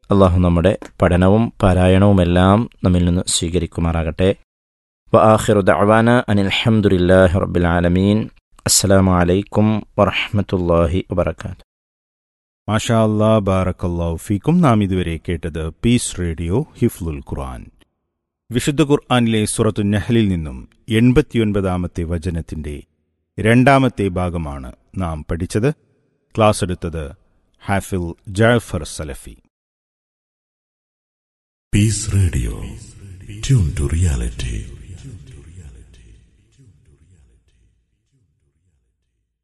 അള്ളാഹു നമ്മുടെ പഠനവും പാരായണവുമെല്ലാം നമ്മിൽ നിന്ന് സ്വീകരിക്കുമാറാകട്ടെ വ ആഖിറു ദഅവാന അനിൽ ഹംദുലില്ലാഹി റബ്ബിൽ ആലമീൻ അസ്സലാമു അലൈക്കും വറഹ്മത്തുള്ളാഹി വബറകാതുഹു മാഷാ അല്ലാ ബാറക്കല്ലാഹു ഫീക്കും നാം ഇതുവരെ കേട്ടത് പീസ് റേഡിയോ ഹിഫ്ലുൽ ഖുർആൻ വിശുദ്ധ ഖുർആനിലെ സുറത്തു നഹലിൽ നിന്നും എൺപത്തിയൊൻപതാമത്തെ വചനത്തിന്റെ രണ്ടാമത്തെ ഭാഗമാണ് നാം പഠിച്ചത് ക്ലാസ് എടുത്തത് ഹാഫിൽ ജാഫർ സലഫി Peace Radio. Tune to reality.